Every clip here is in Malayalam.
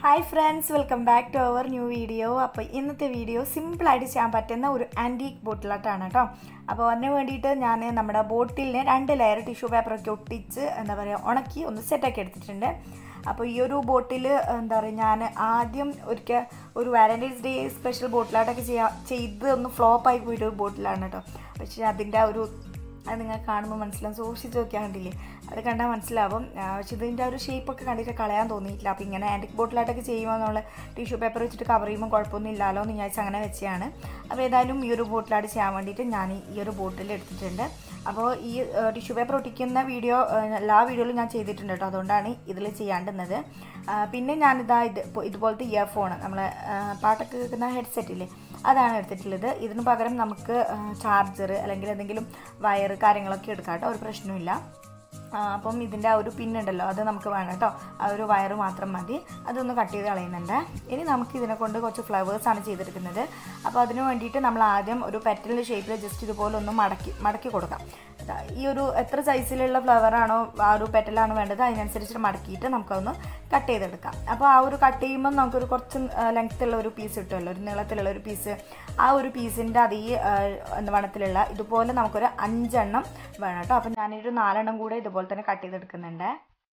hi friends welcome back to our new video അപ്പോൾ ഇന്നത്തെ വീഡിയോ സിമ്പിളായിട്ട് ചെയ്യാൻ പറ്റുന്ന ഒരു ആൻറ്റീക്ക് ബോട്ടിലാട്ടാണ് കേട്ടോ അപ്പോൾ അതിന് വേണ്ടിയിട്ട് ഞാൻ നമ്മുടെ ബോട്ടിലിന് രണ്ട് ലെയർ ടിഷ്യൂ പേപ്പറൊക്കെ ഒട്ടിച്ച് എന്താ പറയുക ഉണക്കി ഒന്ന് സെറ്റാക്കി എടുത്തിട്ടുണ്ട് അപ്പോൾ ഈ ഒരു ബോട്ടിൽ എന്താ പറയുക ഞാൻ ആദ്യം ഒരിക്കൽ ഒരു വാലൻറ്റൈൻസ് ഡേ സ്പെഷ്യൽ ബോട്ടിലായിട്ടൊക്കെ ചെയ്യാ ചെയ്ത് ഒന്ന് ഫ്ലോപ്പായി പോയിട്ടൊരു ബോട്ടിലാണ് കേട്ടോ പക്ഷേ അതിൻ്റെ ആ ഒരു അത് നിങ്ങൾ കാണുമ്പോൾ മനസ്സിലാവും സൂക്ഷിച്ച് നോക്കിയാൽ കണ്ടില്ലേ അത് കണ്ടാൽ മനസ്സിലാവും ആ, പക്ഷെ ഇതിൻ്റെ ആ ഒരു ഷേപ്പൊക്കെ കണ്ടിട്ട് കളയാൻ തോന്നിയിട്ടില്ല അപ്പോൾ ഇങ്ങനെ ആൻറ്റിക് ബോട്ടിലായിട്ടൊക്കെ ചെയ്യുമ്പോൾ നമ്മൾ ടിഷ്യൂ പേപ്പർ വെച്ചിട്ട് കവർ ചെയ്യുമ്പോൾ കുഴപ്പമൊന്നും ഇല്ലല്ലോ എന്ന് വിചാരിച്ച് അങ്ങനെ വെച്ചതാണ് അപ്പോൾ ഏതായാലും ഈ ഒരു ബോട്ടിലായിട്ട് ചെയ്യാൻ വേണ്ടിയിട്ട് ഞാൻ ഈ ഒരു ബോട്ടിൽ എടുത്തിട്ടുണ്ട് അപ്പോൾ ഈ ടിഷ്യൂ പേപ്പർ ഒട്ടിക്കുന്ന വീഡിയോ എല്ലാ വീഡിയോയിലും ഞാൻ ചെയ്തിട്ടുണ്ട് കേട്ടോ അതുകൊണ്ടാണ് ഇതിൽ ചെയ്യാണ്ടുന്നത് ആ, പിന്നെ ഞാനിതാ ഇത് ഇപ്പൊ ഇതുപോലത്തെ ഇയർഫോൺ നമ്മൾ പാട്ടൊക്കെ കേൾക്കുന്ന ഹെഡ്സെറ്റില്ലേ അതാണ് എടുത്തിട്ടുള്ളത് ഇതിന് പകരം നമുക്ക് ചാർജർ അല്ലെങ്കിൽ എന്തെങ്കിലും വയർ കാര്യങ്ങളൊക്കെ എടുക്കാം കേട്ടോ ഒരു പ്രശ്നമില്ല ആ, അപ്പം ഇതിൻ്റെ ആ ഒരു പിന്നുണ്ടല്ലോ അത് നമുക്ക് വേണം കേട്ടോ ആ ഒരു വയറ് മാത്രം മതി അതൊന്ന് കട്ട് ചെയ്ത് കളയുന്നുണ്ട് ഇനി നമുക്ക് ഇതിനെ കൊണ്ട് കുറച്ച് ഫ്ലവേഴ്സാണ് ചെയ്തെടുക്കുന്നത് അപ്പോൾ അതിന് വേണ്ടിയിട്ട് നമ്മൾ ആദ്യം ഒരു പെറ്റലിൻ്റെ ഷേപ്പിൽ ജസ്റ്റ് ഇതുപോലെ ഒന്ന് മടക്കി മടക്കി കൊടുക്കാം ദാ ഈ ഒരു എത്ര സൈസിലുള്ള ഫ്ലവറാണോ ആ ഒരു പെറ്റലാണോ വേണ്ടത് അതിനനുസരിച്ച് മടക്കിയിട്ട് നമുക്കൊന്ന് കട്ട് ചെയ്തെടുക്കാം അപ്പോൾ ആ ഒരു കട്ട് ചെയ്യുമ്പോൾ നമുക്കൊരു കുറച്ച് ലെങ്ത്തുള്ള ഒരു പീസ് കിട്ടുമല്ലോ ഒരു നീളത്തിലുള്ള ഒരു പീസ് ആ ഒരു പീസിൻ്റെ അതേ എന്താ വണ്ണത്തിലുള്ള ഇതുപോലെ നമുക്കൊരു അഞ്ചെണ്ണം വേണം കേട്ടോ അപ്പം ഞാനൊരു നാലെണ്ണം കൂടെ ഇതുപോലെ തന്നെ കട്ട് ചെയ്തെടുക്കുന്നുണ്ട്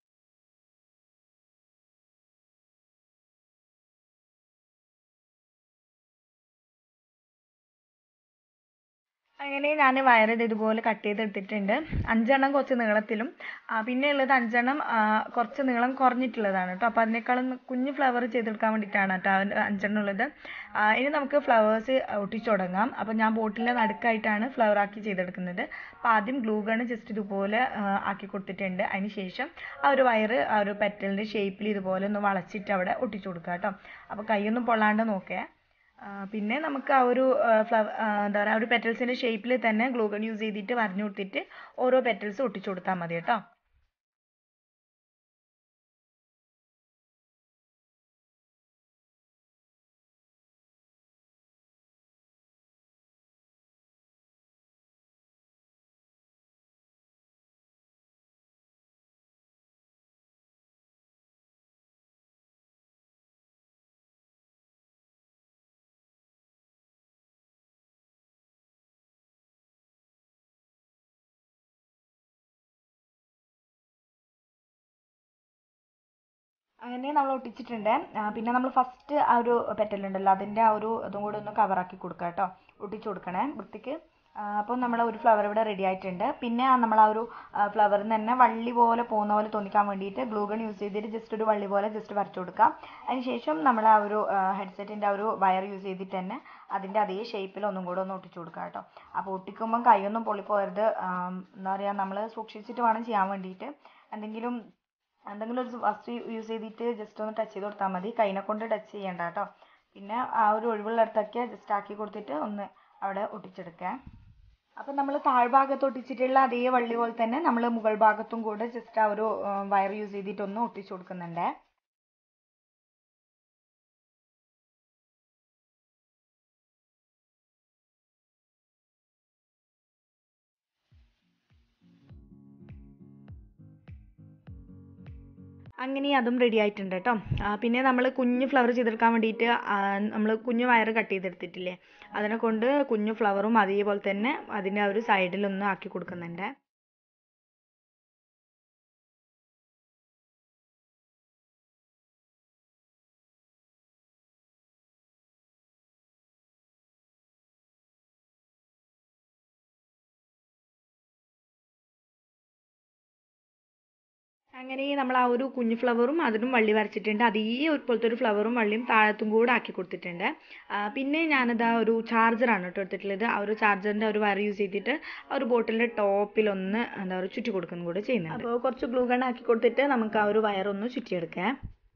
അങ്ങനെ ഞാൻ വയറ് ഇത് ഇതുപോലെ കട്ട് ചെയ്തെടുത്തിട്ടുണ്ട് അഞ്ചെണ്ണം കുറച്ച് നീളത്തിലും ആ, പിന്നെ ഉള്ളത് അഞ്ചെണ്ണം ആ, കുറച്ച് നീളം കുറഞ്ഞിട്ടുള്ളതാണ് കേട്ടോ അപ്പോൾ അതിനേക്കാളും കുഞ്ഞ് ഫ്ലവർ ചെയ്തെടുക്കാൻ വേണ്ടിയിട്ടാണ് കേട്ടോ ആ അഞ്ചെണ്ണം ഉള്ളത് ആ, ഇനി നമുക്ക് ഫ്ലവേഴ്സ് ഒട്ടിച്ചു തുടങ്ങാം അപ്പോൾ ഞാൻ ബോട്ടിലിൻ്റെ നടുക്കായിട്ടാണ് ഫ്ലവർ ആക്കി ചെയ്തെടുക്കുന്നത് അപ്പോൾ ആദ്യം ഗ്ലൂ ഗൺ ജസ്റ്റ് ഇതുപോലെ ആ, ആക്കി കൊടുത്തിട്ടുണ്ട് അതിന് ശേഷം ആ ഒരു വയറ് ആ ഒരു പെറ്റലിൻ്റെ ഷേപ്പിൽ ഇതുപോലെ ഒന്ന് വളച്ചിട്ട് അവിടെ ഒട്ടിച്ചു കൊടുക്കുക കേട്ടോ അപ്പോൾ കൈയൊന്നും പൊള്ളാണ്ട് നോക്കേ ആ, പിന്നെ നമുക്ക് ആ ഒരു ഫ്ലവർ എന്താ പറയുക ആ ഒരു പെറ്റൽസിൻ്റെ ഷേപ്പിൽ തന്നെ ഗ്ലൂഗൺ യൂസ് ചെയ്തിട്ട് വരഞ്ഞു കൊടുത്തിട്ട് ഓരോ പെറ്റൽസ് ഒട്ടിച്ചു കൊടുത്താൽ മതി കേട്ടോ അങ്ങനെ നമ്മൾ ഒട്ടിച്ചിട്ടുണ്ട് ആ, പിന്നെ നമ്മൾ ഫസ്റ്റ് ആ ഒരു പെറ്റലുണ്ടല്ലോ അതിൻ്റെ ആ ഒരു ഇതും കൂടെ ഒന്ന് കവറാക്കി കൊടുക്കുക കേട്ടോ ഒട്ടിച്ചു കൊടുക്കണേ വൃത്തിക്ക് അപ്പോൾ നമ്മൾ ഒരു ഫ്ലവർ ഇവിടെ റെഡി ആയിട്ടുണ്ട് പിന്നെ നമ്മൾ ആ ഒരു ഫ്ലവറിൽ നിന്ന് തന്നെ വള്ളി പോലെ പോകുന്ന പോലെ തോന്നിക്കാൻ വേണ്ടിയിട്ട് ഗ്ലൂ ഗൺ യൂസ് ചെയ്തിട്ട് ജസ്റ്റ് ഒരു വള്ളി പോലെ ജസ്റ്റ് വരച്ചു കൊടുക്കാം അതിനുശേഷം നമ്മൾ ആ ഒരു ഹെഡ്സെറ്റിൻ്റെ ആ ഒരു വയർ യൂസ് ചെയ്തിട്ട് തന്നെ അതിൻ്റെ അതേ ഷേപ്പിൽ ഒന്നും കൂടെ ഒന്ന് ഒട്ടിച്ചു കൊടുക്കുക കേട്ടോ അപ്പോൾ ഒട്ടിക്കുമ്പം കൈയൊന്നും പൊള്ളിപ്പോകരുത് ആം, എന്താ പറയുക നമ്മൾ സൂക്ഷിച്ചിട്ട് വേണം ചെയ്യാൻ വേണ്ടിയിട്ട് എന്തെങ്കിലും എന്തെങ്കിലും ഒരു വസ്തു യൂസ് ചെയ്തിട്ട് ജസ്റ്റ് ഒന്ന് ടച്ച് ചെയ്ത് കൊടുത്താൽ മതി കൈനെ കൊണ്ട് ടച്ച് ചെയ്യണ്ട കേട്ടോ പിന്നെ ആ ഒരു ഒഴിവുള്ള ഇടത്തൊക്കെ ജസ്റ്റ് ആക്കി കൊടുത്തിട്ട് ഒന്ന് അവിടെ ഒട്ടിച്ചെടുക്കുക അപ്പം നമ്മൾ താഴ്ഭാഗത്ത് ഒട്ടിച്ചിട്ടുള്ള അതേ വള്ളി പോലെ തന്നെ നമ്മൾ മുകൾ ഭാഗത്തും കൂടെ ജസ്റ്റ് ആ ഒരു വയർ യൂസ് ചെയ്തിട്ട് ഒന്ന് ഒട്ടിച്ചു കൊടുക്കുന്നുണ്ട് അങ്ങനെ അതും റെഡി ആയിട്ടുണ്ട് കേട്ടോ ആ, പിന്നെ നമ്മൾ കുഞ്ഞു ഫ്ലവർ ചെയ്തെടുക്കാൻ വേണ്ടിയിട്ട് നമ്മൾ കുഞ്ഞു വയർ കട്ട് ചെയ്തെടുത്തിട്ടില്ലേ അതിനെ കൊണ്ട് കുഞ്ഞു ഫ്ലവറും അതേപോലെ തന്നെ അതിൻ്റെ ആ ഒരു സൈഡിലൊന്ന് ആക്കി കൊടുക്കുന്നുണ്ട് അങ്ങനെ നമ്മൾ ആ ഒരു കുഞ്ഞു ഫ്ലവറും അതിനും വള്ളി വരച്ചിട്ടുണ്ട് അതേ ഒരു പോലത്തെ ഒരു ഫ്ലവറും വള്ളിയും താഴത്തും കൂടെ ആക്കി കൊടുത്തിട്ടുണ്ട് ആ, പിന്നെ ഞാനതാ ഒരു ചാർജറാണ് കേട്ടോ എടുത്തിട്ടുള്ളത് ആ ഒരു ചാർജറിൻ്റെ ഒരു വയർ യൂസ് ചെയ്തിട്ട് ആ ഒരു ബോട്ടിലിൻ്റെ ടോപ്പിലൊന്ന് എന്താ പറയുക ചുറ്റി കൊടുക്കുന്നു കൂടെ ചെയ്യുന്നുണ്ട് അപ്പോൾ കുറച്ച് ഗ്ലൂ ഗൺ ആക്കി കൊടുത്തിട്ട് നമുക്ക് ആ ഒരു വയറൊന്ന് ചുറ്റിയെടുക്കാം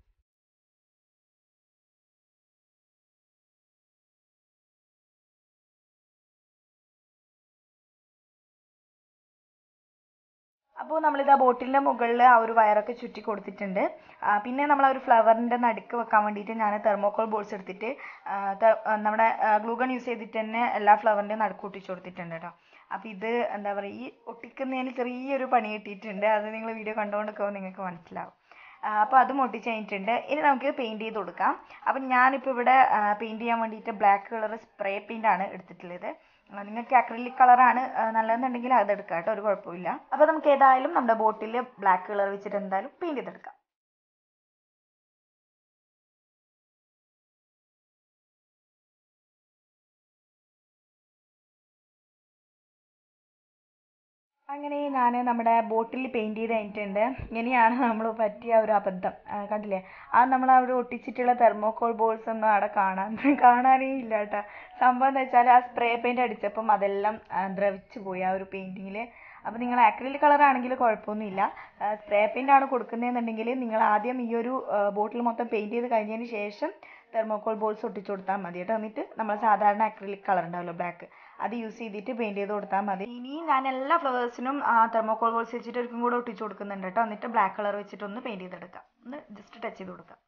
അപ്പോൾ നമ്മളിതാ ബോട്ടിലിൻ്റെ മുകളിൽ ആ ഒരു വയറൊക്കെ ചുറ്റി കൊടുത്തിട്ടുണ്ട് ആ, പിന്നെ നമ്മൾ ആ ഒരു ഫ്ലവറിൻ്റെ നടുക്ക് വെക്കാൻ വേണ്ടിയിട്ട് ഞാൻ തെർമോക്കോൾ ബോൾസ് എടുത്തിട്ട് ആ, തെ- ആ, നമ്മുടെ ഗ്ലൂഗൺ യൂസ് ചെയ്തിട്ട് തന്നെ എല്ലാ ഫ്ലവറിൻ്റെയും നടുക്ക് ഒട്ടിച്ച് കൊടുത്തിട്ടുണ്ട് കേട്ടോ അപ്പോൾ ഇത് എന്താ പറയുക ഈ ഒട്ടിക്കുന്നതിന് ചെറിയൊരു പണി കിട്ടിയിട്ടുണ്ട് അത് നിങ്ങൾ വീഡിയോ കണ്ടുകൊണ്ടിരിക്കുമ്പോൾ നിങ്ങൾക്ക് മനസ്സിലാവും അപ്പോൾ അതും ഒട്ടിച്ച് കഴിഞ്ഞിട്ടുണ്ട് ഇനി നമുക്ക് പെയിൻറ്റ് ചെയ്ത് കൊടുക്കാം അപ്പം ഞാനിപ്പോൾ ഇവിടെ പെയിൻറ്റ് ചെയ്യാൻ വേണ്ടിയിട്ട് ബ്ലാക്ക് കളർ സ്പ്രേ പെയിൻ്റാണ് എടുത്തിട്ടുള്ളത് ആ, നിങ്ങൾക്ക് അക്രിലിക് കളറാണ് നല്ലതെന്നുണ്ടെങ്കിൽ അത് എടുക്കാം കേട്ടോ ഒരു കുഴപ്പമില്ല അപ്പോൾ നമുക്ക് ഏതായാലും നമ്മുടെ ബോട്ടിൽ ബ്ലാക്ക് കളർ വെച്ചിട്ട് എന്തായാലും പെയിൻറ്റ് ചെയ്തെടുക്കാം അങ്ങനെ ഞാൻ നമ്മുടെ ബോട്ടിൽ പെയിൻറ് ചെയ്ത് കഴിഞ്ഞിട്ടുണ്ട് ഇങ്ങനെയാണ് നമ്മൾ പറ്റിയ ഒരു അബദ്ധം ആ, കണ്ടില്ലേ ആ നമ്മൾ അവിടെ ഒട്ടിച്ചിട്ടുള്ള തെർമോക്കോൾ ബോൾസ് ഒന്നും അവിടെ കാണാൻ കാണാനേ ഇല്ല കേട്ടോ സംഭവം എന്ന് വെച്ചാൽ ആ സ്പ്രേ പെയിൻറ് അടിച്ചപ്പം അതെല്ലാം ആ, ദ്രവിച്ചു പോയി ആ ഒരു പെയിൻറ്റിങ്ങിൽ അപ്പോൾ നിങ്ങൾ അക്രിലിക് കളർ ആണെങ്കിൽ കുഴപ്പമൊന്നുമില്ല സ്പ്രേ പെയിൻ്റ് ആണ് കൊടുക്കുന്നതെന്നുണ്ടെങ്കിൽ നിങ്ങൾ ആദ്യം ഈ ഒരു ബോട്ടിൽ മൊത്തം പെയിൻറ് ചെയ്ത് കഴിഞ്ഞതിന് ശേഷം തെർമോക്കോൾ ബോൾസ് ഒട്ടിച്ചു കൊടുത്താൽ മതി കേട്ടോ എന്നിട്ട് നമ്മൾ സാധാരണ അക്രിലിക് കളർ ഉണ്ടാവുമല്ലോ ബ്ലാക്ക് അത് യൂസ് ചെയ്തിട്ട് പെയിൻറ് ചെയ്ത് കൊടുത്താൽ മതി ഇനി ഞാൻ എല്ലാ ഫ്ലവേഴ്സിനും തെർമോക്കോൾ ബോൾസ് വെച്ചിട്ട് ഒരിക്കും കൂടെ ഒട്ടിച്ചു കൊടുക്കുന്നുണ്ട് കേട്ടോ എന്നിട്ട് ബ്ലാക്ക് കളർ വെച്ചിട്ട് ഒന്ന് പെയിൻറ് ചെയ്തെടുക്കാം ഒന്ന് ജസ്റ്റ് ടച്ച് ചെയ്ത് കൊടുക്കാം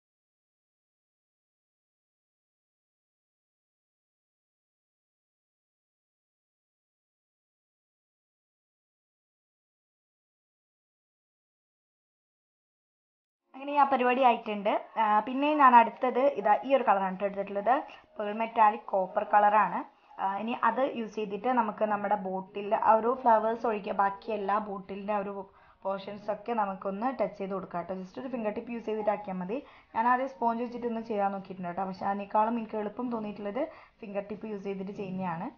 അങ്ങനെ ആ പരിപാടി ആയിട്ടുണ്ട് ആ, പിന്നെ ഞാൻ അടുത്തത് ഇതാ ഈ ഒരു കളറാണ് കേട്ടോ എടുത്തിട്ടുള്ളത് പേൾ മെറ്റാലിക് കോപ്പർ കളറാണ് ഇനി അത് യൂസ് ചെയ്തിട്ട് നമുക്ക് നമ്മുടെ ബോട്ടിൽ ആ ഒരു ഫ്ലവേഴ്സ് ഒഴിക്കുക ബാക്കി എല്ലാ ബോട്ടിലിൻ്റെ ആ ഒരു പോർഷൻസ് ഒക്കെ നമുക്കൊന്ന് ടച്ച് ചെയ്ത് കൊടുക്കാം കേട്ടോ ജസ്റ്റ് ഒരു ഫിംഗർ ടിപ്പ് യൂസ് ചെയ്തിട്ടാക്കിയാൽ മതി ഞാൻ ആദ്യം സ്പോഞ്ച് വെച്ചിട്ട് ഒന്ന് ചെയ്യാൻ നോക്കിയിട്ടുണ്ട് കേട്ടോ പക്ഷേ അതിനേക്കാളും എനിക്ക് എളുപ്പം തോന്നിയിട്ടുള്ളത് ഫിംഗർ ടിപ്പ് യൂസ് ചെയ്തിട്ട് ചെയ്യുന്നതാണ്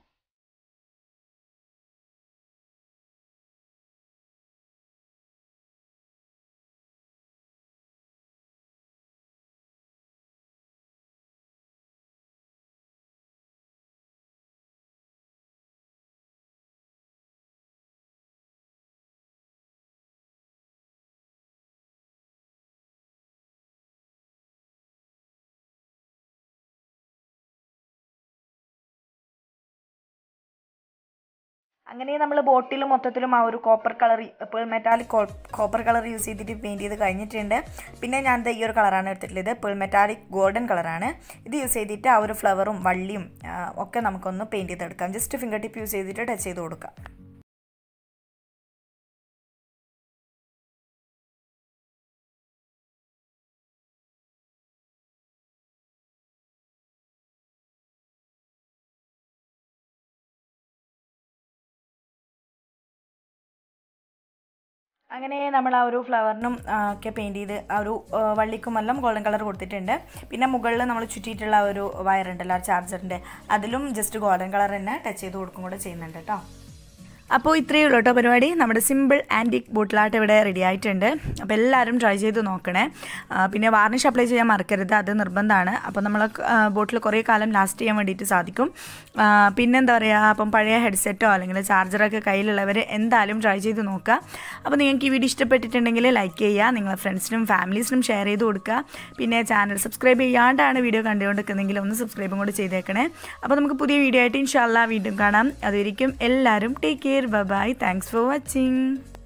അങ്ങനെ നമ്മൾ ബോട്ടിൽ മൊത്തത്തിലും ആ ഒരു കോപ്പർ കളർ ഇപ്പോൾ മെറ്റാലിക് കോപ്പർ കളർ യൂസ് ചെയ്തിട്ട് പെയിൻറ് ചെയ്ത് കഴിഞ്ഞിട്ടുണ്ട് പിന്നെ ഞാൻ ദേ ഈ ഒരു കളറാണ് എടുത്തിട്ടുള്ളത് ഇപ്പോൾ മെറ്റാലിക് ഗോൾഡൻ കളറാണ് ഇത് യൂസ് ചെയ്തിട്ട് ആ ഒരു ഫ്ലവറും വള്ളിയും ആ, ഒക്കെ നമുക്കൊന്ന് പെയിൻറ് ചെയ്തെടുക്കാം ജസ്റ്റ് ഫിംഗർ ടിപ്പ് യൂസ് ചെയ്തിട്ട് ടച്ച് ചെയ്ത് കൊടുക്കാം അങ്ങനെ നമ്മൾ ആ ഒരു ഫ്ലവറിനും ആ, ഒക്കെ പെയിൻറ് ചെയ്ത് ആ ഒരു ആ, വള്ളിക്കുമെല്ലാം ഗോൾഡൻ കളർ കൊടുത്തിട്ടുണ്ട് പിന്നെ മുകളിൽ നമ്മൾ ചുറ്റിയിട്ടുള്ള ആ ഒരു വയറുണ്ടല്ലോ ആ ചാർജറിൻ്റെ അതിലും ജസ്റ്റ് ഗോൾഡൻ കളർ തന്നെ ടച്ച് ചെയ്ത് കൊടുക്കും കൂടെ ചെയ്യുന്നുണ്ട് കേട്ടോ അപ്പോൾ ഇത്രയേ ഉള്ളൂ കേട്ടോ പരിപാടി നമ്മുടെ സിമ്പിൾ ആൻറ്റിക് ബോട്ടിലാട്ട് ഇവിടെ റെഡി ആയിട്ടുണ്ട് അപ്പോൾ എല്ലാവരും ട്രൈ ചെയ്ത് നോക്കണേ ആ, പിന്നെ വാർണിഷ് അപ്ലൈ ചെയ്യാൻ മറക്കരുത് അത് നിർബന്ധമാണ് അപ്പോൾ നമ്മൾ ബോട്ടിൽ കുറേ കാലം ലാസ്റ്റ് ചെയ്യാൻ വേണ്ടിയിട്ട് സാധിക്കും ആ, പിന്നെന്താ പറയുക അപ്പം പഴയ ഹെഡ്സെറ്റോ അല്ലെങ്കിൽ ചാർജറൊക്കെ കയ്യിലുള്ളവർ എന്തായാലും ട്രൈ ചെയ്ത് നോക്കുക അപ്പോൾ നിങ്ങൾക്ക് ഈ വീഡിയോ ഇഷ്ടപ്പെട്ടിട്ടുണ്ടെങ്കിൽ ലൈക്ക് ചെയ്യുക നിങ്ങളെ ഫ്രണ്ട്സിനും ഫാമിലീസിനും ഷെയർ ചെയ്ത് കൊടുക്കുക പിന്നെ ചാനൽ സബ്സ്ക്രൈബ് ചെയ്യാണ്ടാണ് വീഡിയോ കണ്ടുകൊണ്ടിരിക്കുന്നതെങ്കിൽ ഒന്ന് സബ്സ്ക്രൈബും കൂടി ചെയ്തേക്കണേ അപ്പോൾ നമുക്ക് പുതിയ വീഡിയോ ആയിട്ട് ഇൻഷാല്ല വീണ്ടും കാണാം അതുവരിക്കും എല്ലാവരും take care bye thanks for watching